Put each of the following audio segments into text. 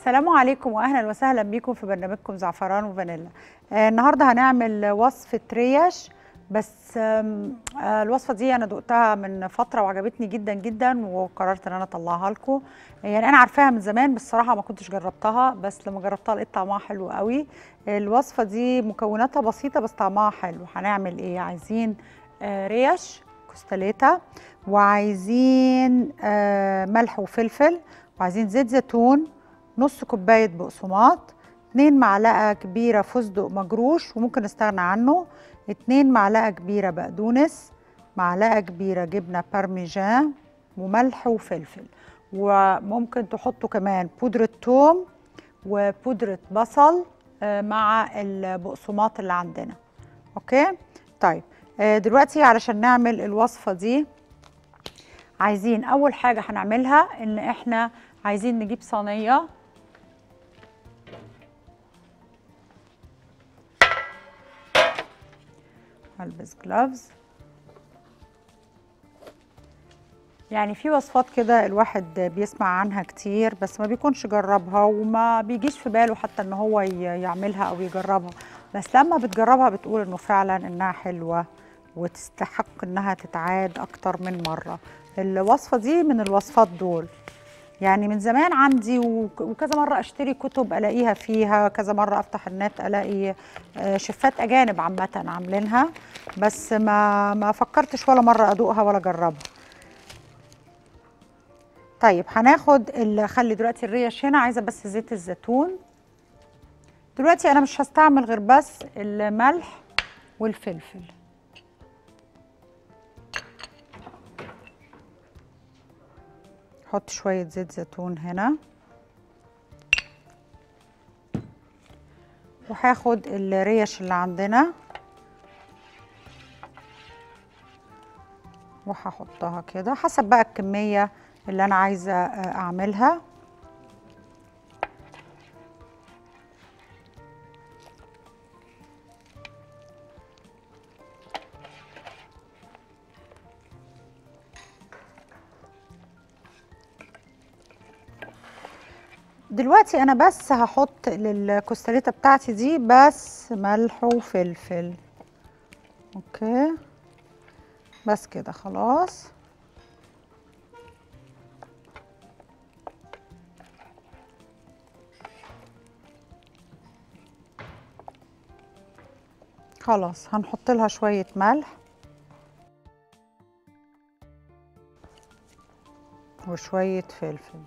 السلام عليكم واهلا وسهلا بيكم في برنامجكم زعفران وفانيلا آه النهارده هنعمل وصفه ريش بس آم، آه الوصفه دي انا دقتها من فتره وعجبتني جدا جدا وقررت ان انا اطلعها لكم يعني انا عارفاها من زمان بس الصراحه ما كنتش جربتها بس لما جربتها لقيت طعمها حلو قوي الوصفه دي مكوناتها بسيطه بس طعمها حلو هنعمل ايه عايزين آه ريش كوستاليتا وعايزين آه ملح وفلفل وعايزين زيت زيتون نص كوباية بقسماط اتنين معلقة كبيرة فستق مجروش وممكن نستغنى عنه اتنين معلقة كبيرة بقدونس معلقة كبيرة جبنة بارميجان وملح وفلفل وممكن تحطوا كمان بودرة ثوم وبودرة بصل آه، مع البقسماط اللي عندنا اوكي طيب آه، دلوقتي علشان نعمل الوصفة دي عايزين اول حاجة هنعملها ان احنا عايزين نجيب صينية هلبس جلافز يعني في وصفات كده الواحد بيسمع عنها كتير بس ما بيكونش جربها وما بيجيش في باله حتى ان هو ي- يعملها او يجربها بس لما بتجربها بتقول انه فعلا انها حلوة وتستحق انها تتعاد اكتر من مرة الوصفة دي من الوصفات دول يعني من زمان عندي وك- وكذا مرة اشتري كتب الاقيها فيها كذا مرة افتح النت الاقي آه، شيفات اجانب عامة عاملينها بس ما ما فكرتش ولا مرة ادوقها ولا اجربها طيب هناخد ال- خلي دلوقتي الريش هنا عايزة بس زيت الزيتون دلوقتي انا مش هستعمل غير بس الملح والفلفل حط شوية زيت زيتون هنا وهاخد الريش اللي عندنا وهحطها كده حسب بقى الكمية اللي أنا عايزة آه، أعملها دلوقتي انا بس هحط للكوستاليتا بتاعتي دي بس ملح وفلفل اوكي بس كده خلاص خلاص هنحط لها شوية ملح وشوية فلفل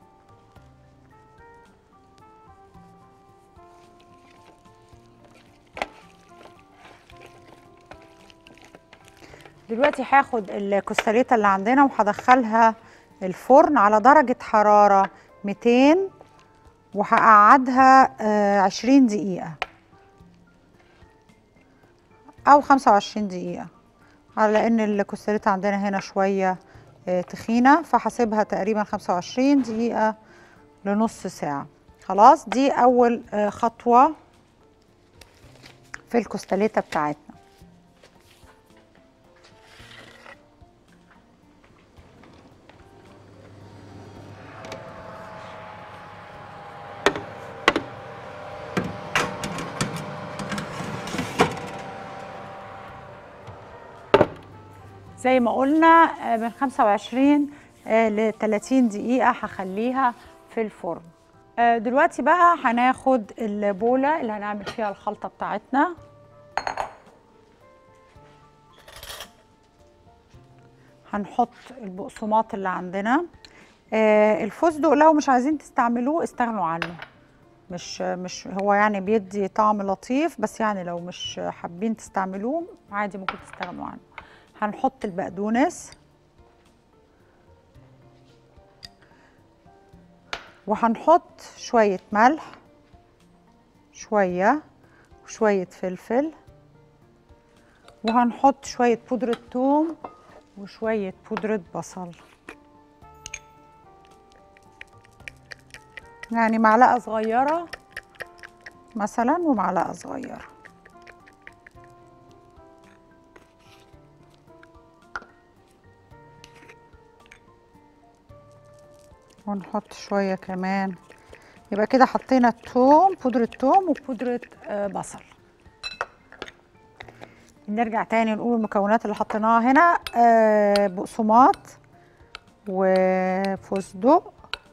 دلوقتي هاخد الكوستاليتا اللي عندنا وهدخلها الفرن على درجة حرارة 200 وهقعدها آه، 20 دقيقة أو 25 دقيقة على إن الكوستاليتا عندنا هنا شوية آه، تخينة فهسيبها تقريبا 25 دقيقة لنص ساعة خلاص دي أول آه، خطوة في الكوستاليتا بتاعتنا زي ما قلنا آه، من 25 ل 30 دقيقة هخليها في الفرن آه، دلوقتي بقى هناخد البولة اللي هنعمل فيها الخلطة بتاعتنا هنحط البقسماط اللي عندنا آه، الفستق لو مش عايزين تستعملوه استغنوا عنه مش مش هو يعني بيدي طعم لطيف بس يعني لو مش حابين تستعملوه عادي ممكن تستغنوا عنه هنحط البقدونس وهنحط شوية ملح شوية وشوية فلفل وهنحط شوية بودرة ثوم وشوية بودرة بصل يعني معلقة صغيرة مثلا ومعلقة صغيرة ونحط شوية كمان يبقى كده حطينا التوم بودرة توم وبودرة آه، بصل نرجع تاني نقول المكونات اللي حطيناها هنا آه، بقسماط وفستق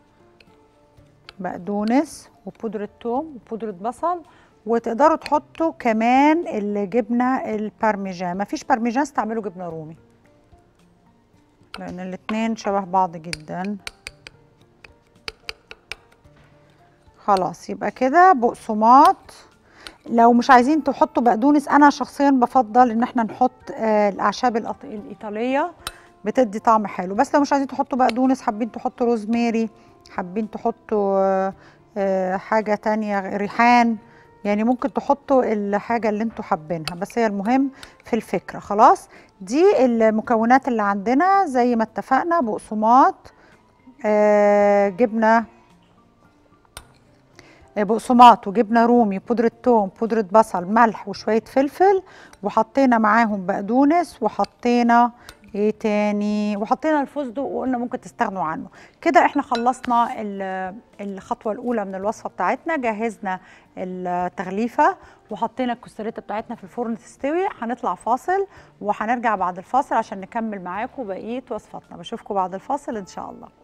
بقدونس وبودرة توم وبودرة بصل وتقدروا تحطوا كمان الجبنة البارميجان مفيش بارميجان استعملوا جبنة رومي لأن الاتنين شبه بعض جدا خلاص يبقى كده بقسماط لو مش عايزين تحطوا بقدونس انا شخصيا بفضل ان احنا نحط آه الاعشاب الأط- الايطاليه بتدي طعم حلو بس لو مش عايزين تحطوا بقدونس حابين تحطوا روزماري حابين تحطوا آه آه حاجه تانية ريحان يعني ممكن تحطوا الحاجه اللي انتوا حابينها بس هي المهم في الفكره خلاص دي المكونات اللي عندنا زي ما اتفقنا بقسماط آه جبنه بقسماط وجبنه رومي بودره ثوم بودره بصل ملح وشويه فلفل وحطينا معاهم بقدونس وحطينا ايه تاني وحطينا الفستق وقلنا ممكن تستغنوا عنه كده احنا خلصنا ال- الخطوه الاولى من الوصفه بتاعتنا جهزنا التغليفه وحطينا الكستريتا بتاعتنا في الفرن تستوي هنطلع فاصل وهنرجع بعد الفاصل عشان نكمل معاكم بقيه وصفاتنا بشوفكم بعد الفاصل ان شاء الله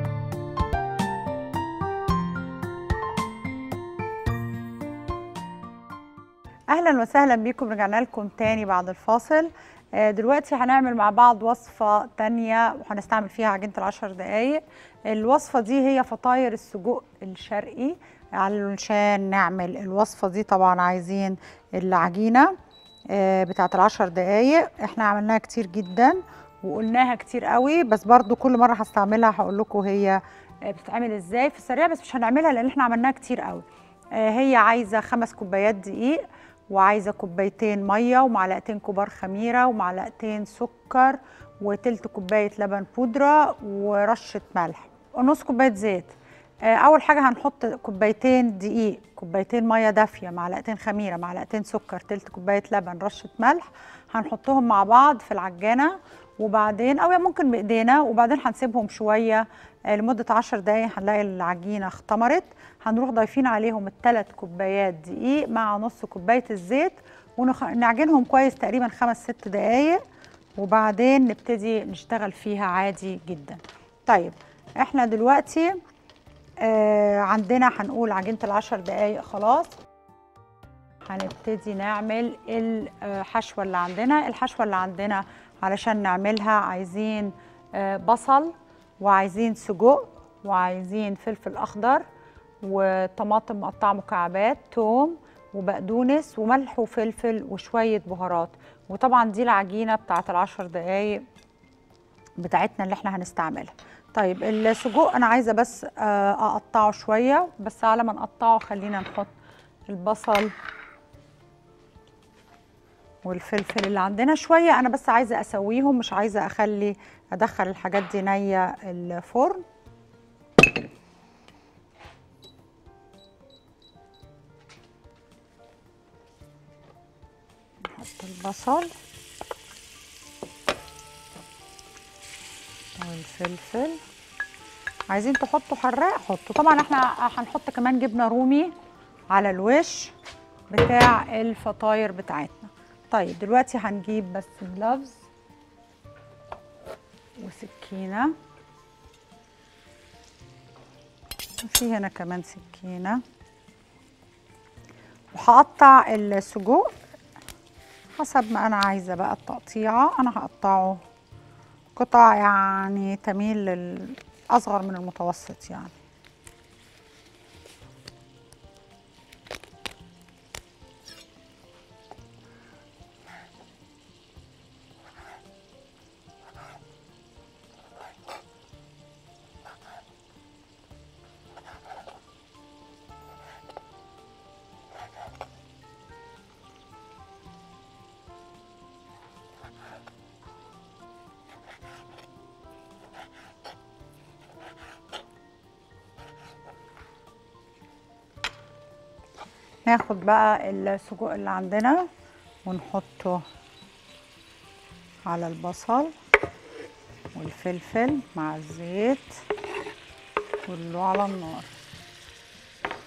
اهلا وسهلا بيكم رجعنا لكم تاني بعد الفاصل آه، دلوقتي هنعمل مع بعض وصفة تانية وهنستعمل فيها عجينة العشر دقايق الوصفة دي هي فطاير السجق الشرقي علشان نعمل الوصفة دي طبعا عايزين العجينة آه، بتاعت العشر دقايق احنا عملناها كتير جدا وقلناها كتير قوي بس برضو كل مرة هستعملها هقول لكم هي آه، بتتعمل ازاي في السريع بس مش هنعملها لان احنا عملناها كتير قوي آه، هي عايزة خمس كوبايات دقيق وعايزه كوبايتين ميه ومعلقتين كبار خميره ومعلقتين سكر وتلت كوبايه لبن بودره ورشه ملح ونص كوبايه زيت آه، اول حاجه هنحط كوبايتين دقيق كوبايتين ميه دافيه معلقتين خميره معلقتين سكر تلت كوبايه لبن رشه ملح هنحطهم مع بعض في العجانه وبعدين او ممكن بايدينا وبعدين هنسيبهم شويه آه، لمده عشر دقايق هنلاقي العجينه اختمرت هنروح ضايفين عليهم الثلاث كوبايات دقيق مع نص كوبايه الزيت ونعجنهم كويس تقريبا خمس ست دقايق وبعدين نبتدي نشتغل فيها عادي جدا طيب احنا دلوقتي آه عندنا هنقول عجينه العشر دقايق خلاص هنبتدي نعمل الحشوه اللي عندنا الحشوه اللي عندنا علشان نعملها عايزين آه بصل وعايزين سجق وعايزين فلفل اخضر وطماطم مقطعه مكعبات توم وبقدونس وملح وفلفل وشويه بهارات وطبعا دي العجينه بتاعت العشر دقايق بتاعتنا اللي احنا هنستعملها طيب السجق انا عايزه بس آه، اقطعه شويه بس على ما نقطعه خلينا نحط البصل والفلفل اللي عندنا شويه انا بس عايزه اسويهم مش عايزه اخلي ادخل الحاجات دي نيه الفرن نحط البصل والفلفل عايزين تحطوا حراق حطوا طبعا احنا هنحط كمان جبنه رومي على الوش بتاع الفطاير بتاعتنا طيب دلوقتي هنجيب بس جلافز وسكينه وفي هنا كمان سكينه وهقطع السجق حسب ما انا عايزه بقى التقطيعه انا هقطعه قطع يعني تميل للاصغر من المتوسط يعني ناخد بقى السجق اللي عندنا ونحطه على البصل والفلفل مع الزيت كله على النار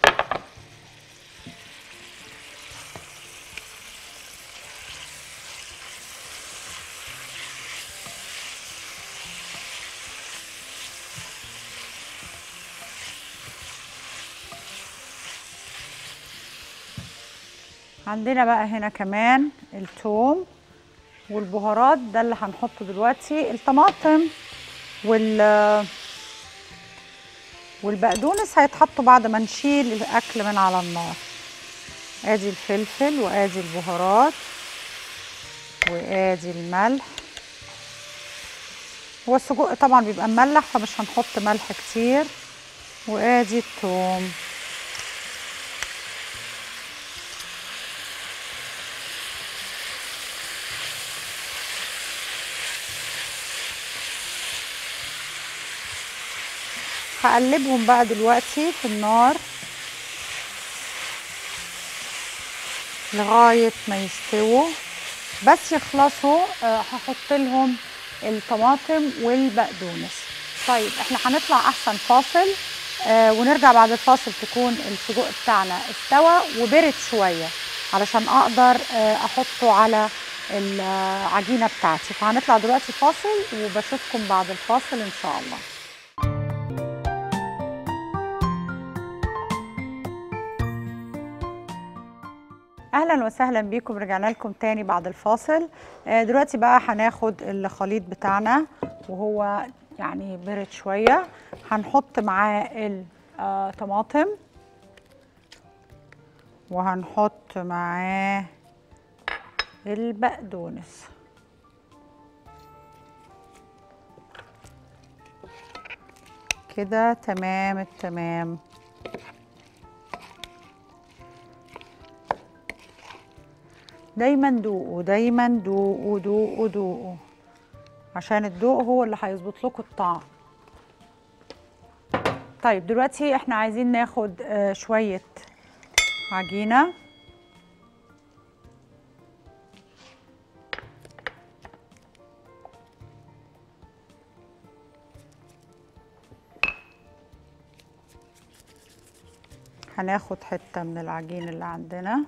عندنا بقى هنا كمان الثوم والبهارات ده اللي هنحطه دلوقتي الطماطم وال والبقدونس هيتحطوا بعد ما نشيل الاكل من على النار ادي الفلفل وادي البهارات وادي الملح هو السجق طبعا بيبقى مملح فمش هنحط ملح كتير وادي الثوم هقلبهم بقى دلوقتي في النار لغاية ما يستووا بس يخلصوا آه، هحط لهم الطماطم والبقدونس طيب احنا هنطلع احسن فاصل آه ونرجع بعد الفاصل تكون السجق بتاعنا استوى وبرد شوية علشان اقدر آه احطه على العجينة بتاعتي فهنطلع دلوقتي فاصل وبشوفكم بعد الفاصل ان شاء الله اهلا وسهلا بيكم رجعنا لكم تاني بعد الفاصل آه، دلوقتي بقى هناخد الخليط بتاعنا وهو يعني برد شويه هنحط معاه الطماطم وهنحط معاه البقدونس كده تمام التمام دايما دوقوا دايما دوقوا دوقوا دوقوا عشان الدوق هو اللي هيظبط لكم الطعم طيب دلوقتي احنا عايزين ناخد آه، شوية عجينة هناخد حتة من العجين اللي عندنا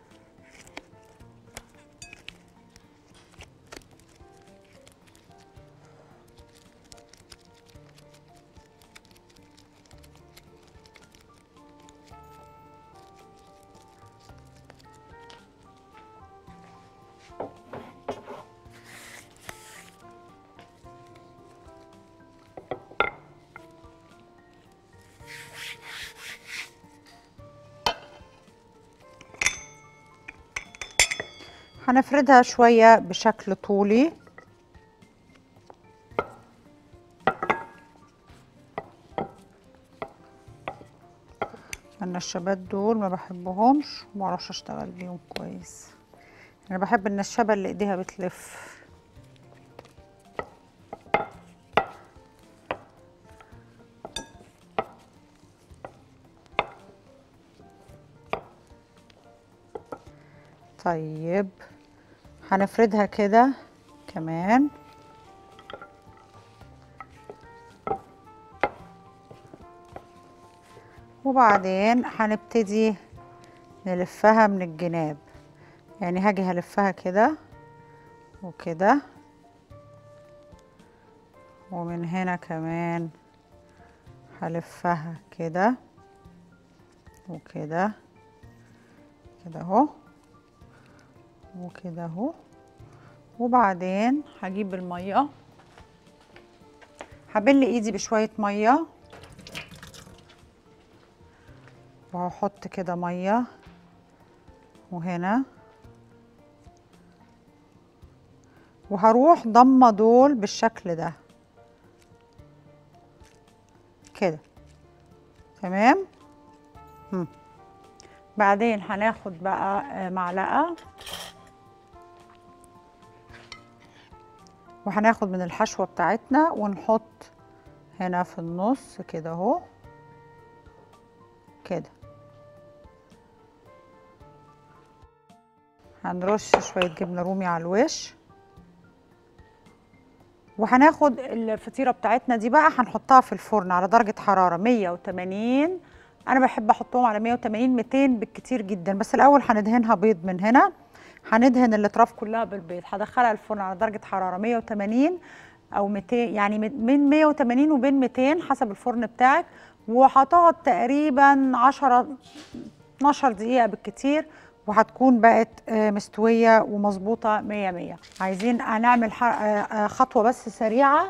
هنفردها شوية بشكل طولي النشابات دول ما بحبهمش وما اعرفش اشتغل بيهم كويس انا بحب النشابة اللي ايديها بتلف طيب هنفردها كده كمان وبعدين هنبتدي نلفها من الجناب يعني هاجي هلفها كده وكده ومن هنا كمان هلفها كده وكده كده اهو وكده اهو وبعدين هجيب الميه هبل ايدي بشويه ميه وهحط كده ميه وهنا وهروح ضمه دول بالشكل ده كده تمام هم. بعدين هناخد بقى آه، معلقه وهناخد من الحشوه بتاعتنا ونحط هنا في النص كده اهو كده هنرش شويه جبنه رومي على الوش وهناخد الفطيره بتاعتنا دي بقى هنحطها في الفرن على درجه حراره 180 انا بحب احطهم على 180 200 بالكتير جدا بس الاول هندهنها بيض من هنا هندهن الاطراف كلها بالبيض هدخلها الفرن على درجه حراره 180 او 200 يعني من 180 وبين 200 حسب الفرن بتاعك وهتقعد تقريبا 10 12 دقيقه بالكتير وهتكون بقت آه، مستويه ومظبوطه مية مية عايزين هنعمل ح- آه، آه، خطوه بس سريعه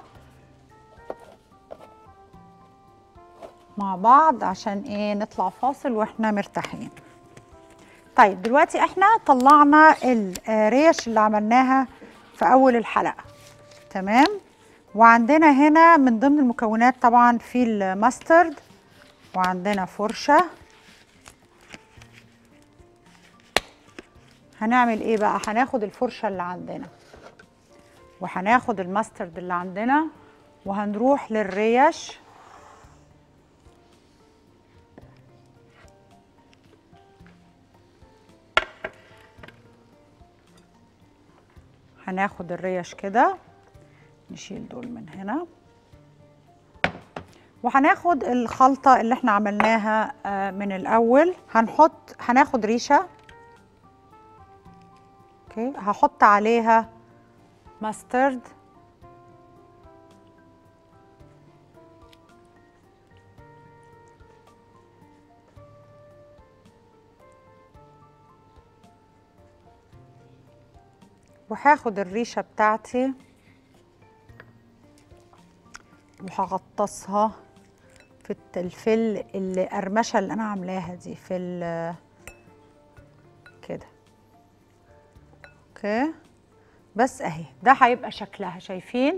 مع بعض عشان ايه نطلع فاصل واحنا مرتاحين طيب دلوقتي احنا طلعنا الريش اللي عملناها في اول الحلقه تمام وعندنا هنا من ضمن المكونات طبعا في الماسترد وعندنا فرشه هنعمل ايه بقى هناخد الفرشه اللي عندنا وهناخد الماسترد اللي عندنا وهنروح للريش هناخد الريش كده نشيل دول من هنا وهناخد الخلطة اللي احنا عملناها آه، من الأول هنحط هناخد ريشة اوكي هحط عليها ماسترد وهاخد الريشة بتاعتي وهغطسها في التلفل القرمشة اللي أنا عاملاها دي في ال كده اوكي بس اهي ده هيبقى شكلها شايفين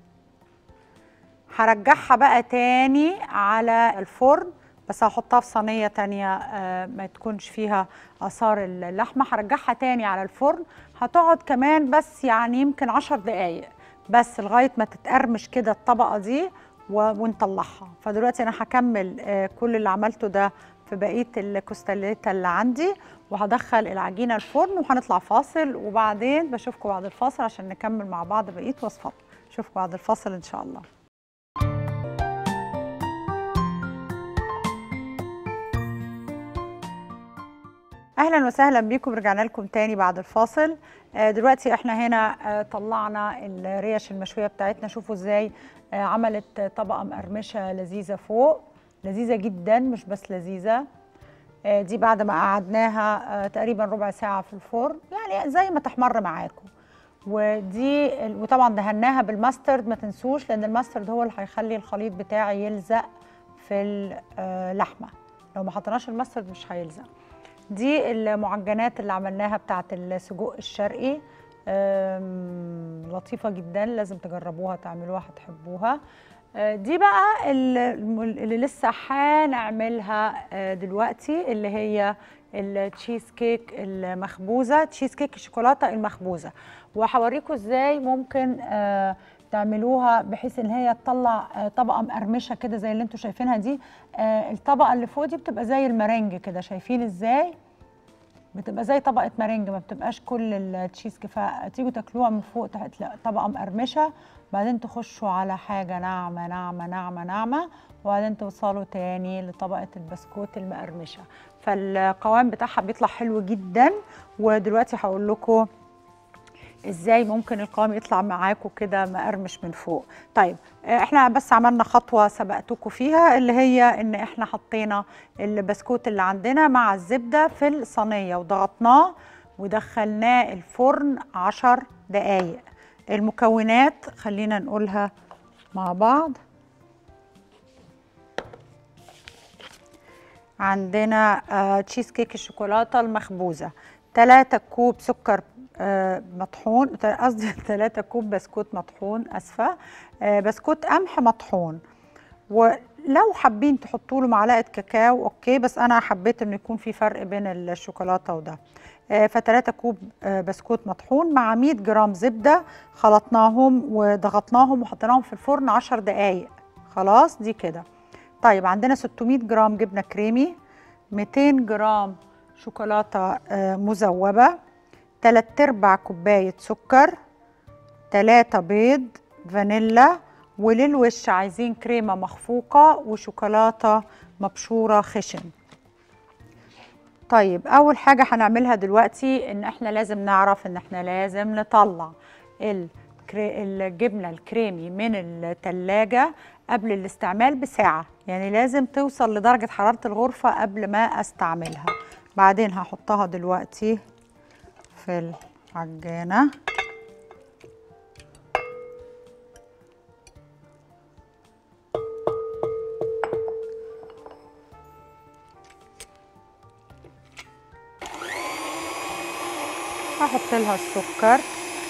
هرجعها بقى تاني على الفرن بس هحطها في صينية تانية آه، ما تكونش فيها آثار اللحمة هرجعها تاني على الفرن هتقعد كمان بس يعني يمكن عشر دقايق بس لغاية ما تتقرمش كده الطبقة دي و- ونطلعها فدلوقتي أنا هكمل آه، كل اللي عملته ده في بقية الكوستاليتا اللي عندي وهدخل العجينة الفرن وهنطلع فاصل وبعدين بشوفكم بعد الفاصل عشان نكمل مع بعض بقية وصفاتنا اشوفكم بعد الفاصل إن شاء الله اهلا وسهلا بيكم رجعنا لكم تاني بعد الفاصل آه، دلوقتي احنا هنا آه، طلعنا الريش المشويه بتاعتنا شوفوا ازاي آه، عملت طبقه مقرمشه لذيذه فوق لذيذه جدا مش بس لذيذه آه، دي بعد ما قعدناها آه، تقريبا ربع ساعه في الفرن يعني زي ما تحمر معاكم ودي ال- وطبعا دهناها بالماسترد ما تنسوش لان الماسترد هو اللي هيخلي الخليط بتاعي يلزق في اللحمه لو ما حطيناش الماسترد مش هيلزق دي المعجنات اللي عملناها بتاعت السجق الشرقي أم، لطيفة جدا لازم تجربوها تعملوها هتحبوها آه، دي بقى ال- الم- اللي لسه هنعملها آه، دلوقتي اللي هي التشيز كيك المخبوزة تشيز كيك الشوكولاتة المخبوزة وهوريكم ازاي ممكن آه، تعملوها بحيث ان هي تطلع آه، طبقة مقرمشة كده زي اللي انتوا شايفينها دي آه، الطبقة اللي فوق دي بتبقى زي المرنج كده شايفين ازاي بتبقى زي طبقة مرنج ما بتبقاش كل التشيز كيك فتيجوا تاكلوها من فوق تحت لا، طبقة مقرمشة بعدين تخشوا على حاجة ناعمة ناعمة ناعمة ناعمة وبعدين توصلوا تاني لطبقة البسكوت المقرمشة فالقوام بتاعها بيطلع حلو جدا ودلوقتي هقول لكم ازاي ممكن القوام يطلع معاكم كده مقرمش من فوق طيب آه، احنا بس عملنا خطوه سبقتكم فيها اللي هي ان احنا حطينا البسكوت اللي عندنا مع الزبده في الصينيه وضغطناه ودخلناه الفرن عشر دقايق المكونات خلينا نقولها مع بعض عندنا آه، تشيز كيك الشوكولاته المخبوزه 3 كوب سكر آه، مطحون قصدي 3 كوب بسكوت مطحون اسفه آه، بسكوت قمح مطحون ولو حابين تحطوا له معلقه كاكاو اوكي بس انا حبيت انه يكون في فرق بين الشوكولاته وده ف3 كوب آه، بسكوت مطحون مع 100 جرام زبده خلطناهم وضغطناهم وحطيناهم في الفرن 10 دقائق خلاص دي كده طيب عندنا 600 جرام جبنه كريمي 200 جرام شوكولاته آه، مذوبه 3 ارباع كوبايه سكر 3 بيض فانيلا وللوش عايزين كريمه مخفوقه وشوكولاته مبشوره خشن طيب اول حاجه هنعملها دلوقتي ان احنا لازم نعرف ان احنا لازم نطلع الكري... الجبنه الكريمي من التلاجة قبل الاستعمال بساعه يعني لازم توصل لدرجه حراره الغرفه قبل ما استعملها بعدين هحطها دلوقتي في العجانة هحط لها السكر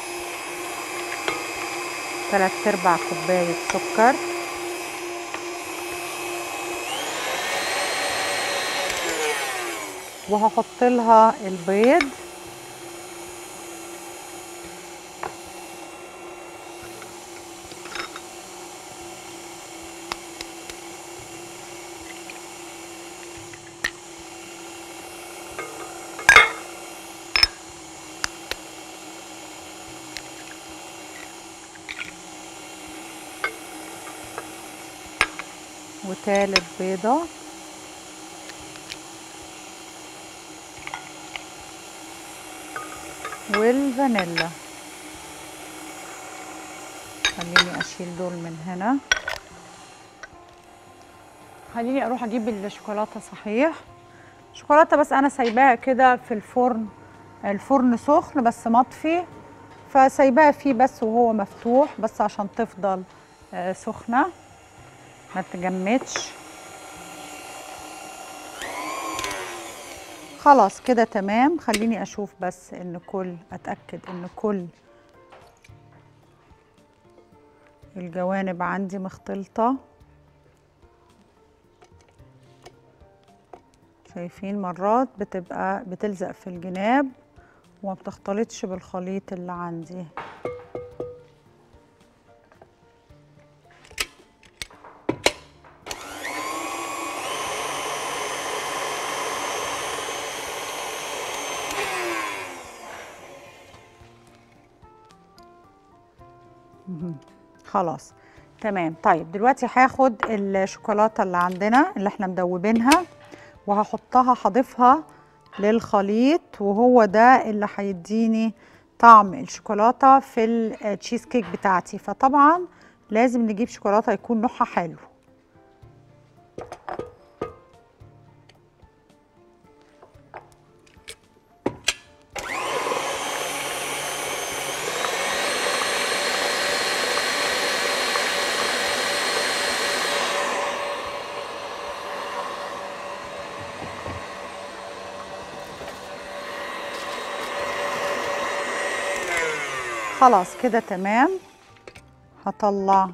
تلات ارباع كوباية سكر وهحط لها البيض وتالت بيضة والفانيلا خليني اشيل دول من هنا خليني اروح اجيب الشوكولاته صحيح شوكولاته بس انا سايباها كده في الفرن الفرن سخن بس مطفي فسايباها فيه بس وهو مفتوح بس عشان تفضل آه، سخنه ما تجمدش خلاص كده تمام خليني اشوف بس ان كل اتاكد ان كل الجوانب عندي مختلطه شايفين مرات بتبقى بتلزق في الجناب وما بتختلطش بالخليط اللي عندي خلاص تمام طيب دلوقتي هاخد الشوكولاته اللي عندنا اللي احنا مدوبينها وهحطها هضيفها للخليط وهو ده اللي هيديني طعم الشوكولاته في التشيز كيك بتاعتي فطبعا لازم نجيب شوكولاته يكون نوعها حلو خلاص كده تمام هطلع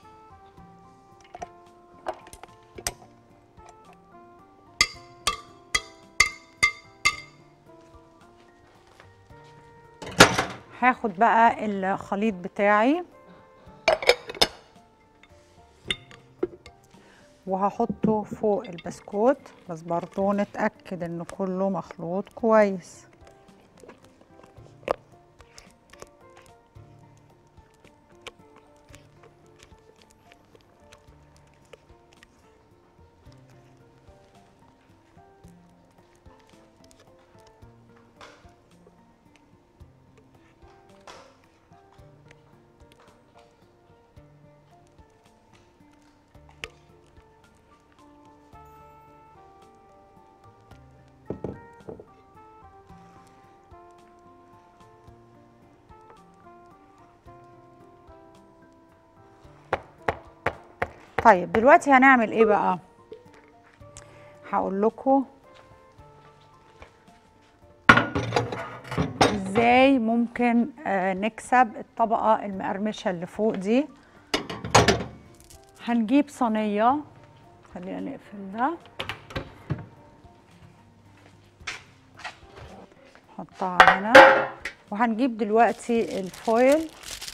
هاخد بقى الخليط بتاعي وهحطه فوق البسكوت بس برضو نتأكد ان كله مخلوط كويس طيب دلوقتي هنعمل ايه بقى هقول لكم ازاي ممكن آه، نكسب الطبقه المقرمشه اللي فوق دي هنجيب صينيه خلينا نقفل ده نحطها هنا وهنجيب دلوقتي الفويل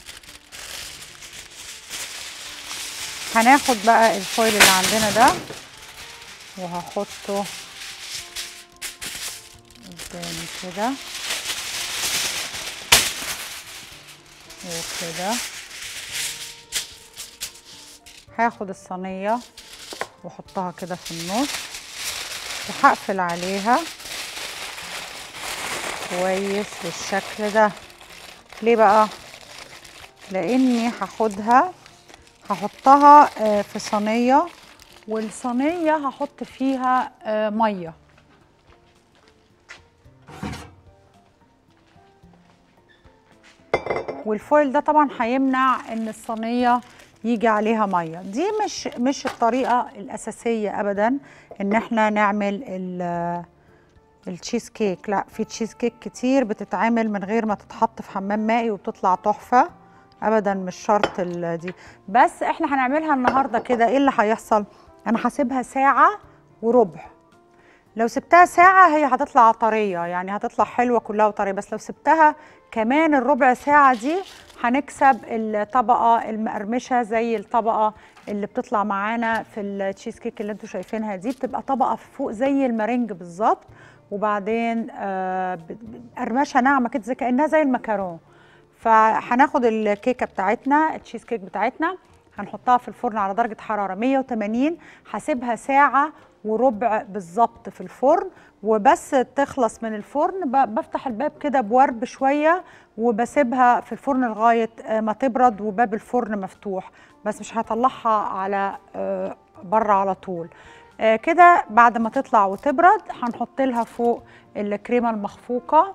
هناخد بقى الفويل اللي عندنا ده وهحطه قدامي كده وكده هاخد الصينية واحطها كده في النص وهقفل عليها كويس بالشكل ده ليه بقى لاني هاخدها هحطها آه، في صينيه والصينيه هحط فيها آه، ميه والفويل ده طبعا هيمنع ان الصينيه يجي عليها ميه دي مش مش الطريقه الاساسيه ابدا ان احنا نعمل ال- التشيز كيك لا في تشيز كيك كتير بتتعمل من غير ما تتحط في حمام مائي وبتطلع تحفه ابدا مش شرط ال- دي بس احنا هنعملها النهارده كده ايه اللي هيحصل انا هسيبها ساعه وربع لو سبتها ساعة هي هتطلع طرية يعني هتطلع حلوة كلها وطرية بس لو سبتها كمان الربع ساعة دي هنكسب الطبقة المقرمشة زي الطبقة اللي بتطلع معانا في التشيز كيك اللي انتوا شايفينها دي بتبقى طبقة فوق زي المارينج بالظبط وبعدين آه، ب- ب- قرمشة ناعمة كده زي كأنها زي المكرون فهناخد الكيكة بتاعتنا التشيز كيك بتاعتنا هنحطها في الفرن على درجة حرارة 180 هسيبها ساعة وربع بالظبط في الفرن وبس تخلص من الفرن ب- بفتح الباب كده بورب شوية وبسيبها في الفرن لغاية آه، ما تبرد وباب الفرن مفتوح بس مش هطلعها على آه، بره على طول آه، كده بعد ما تطلع وتبرد هنحط لها فوق الكريمة المخفوقة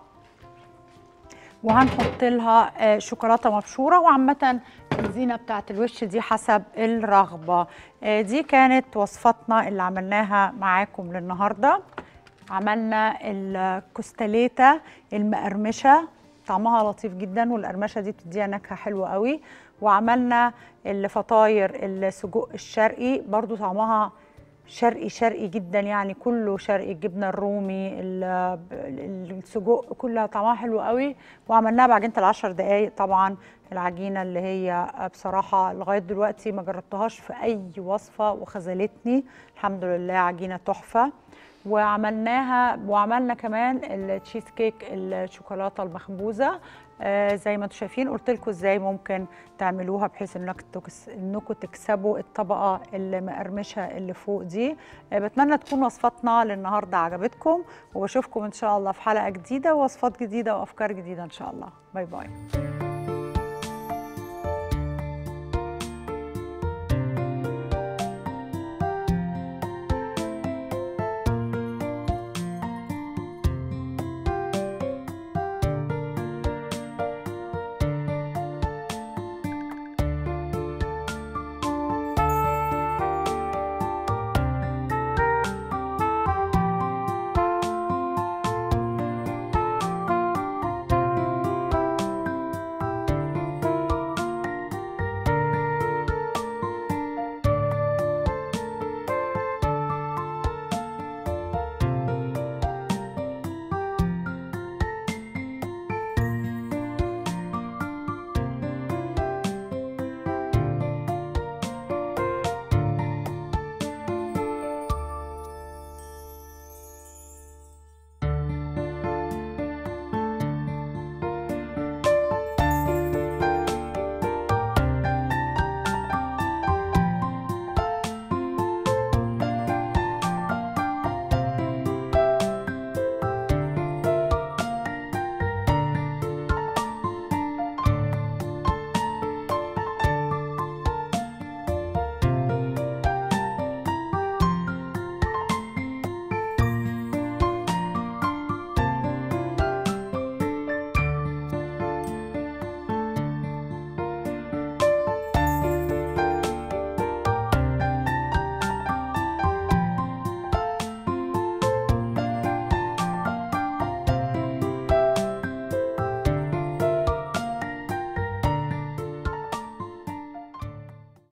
وهنحط لها آه، شوكولاته مبشوره وعامه الزينه بتاعت الوش دي حسب الرغبه آه، دي كانت وصفتنا اللي عملناها معاكم للنهارده عملنا الكوستاليتا المقرمشه طعمها لطيف جدا والقرمشه دي بتديها نكهه حلوه قوي وعملنا الفطاير السجق الشرقي برضو طعمها شرقي شرقي جدا يعني كله شرقي الجبنه الرومي ال- ال- السجق كلها طعمها حلو قوي وعملناها بعجينه العشر دقايق طبعا العجينه اللي هي بصراحه لغايه دلوقتي ما جربتهاش في اي وصفه وخذلتني الحمد لله عجينه تحفه وعملناها وعملنا كمان التشيز كيك الشوكولاته المخبوزه آه زي ما انتم شايفين قلت لكم ازاي ممكن تعملوها بحيث انك تكس... انكم تكسبوا الطبقه المقرمشه اللي فوق دي آه بتمنى تكون وصفاتنا للنهارده عجبتكم وبشوفكم ان شاء الله في حلقه جديده ووصفات جديده وافكار جديده ان شاء الله باي باي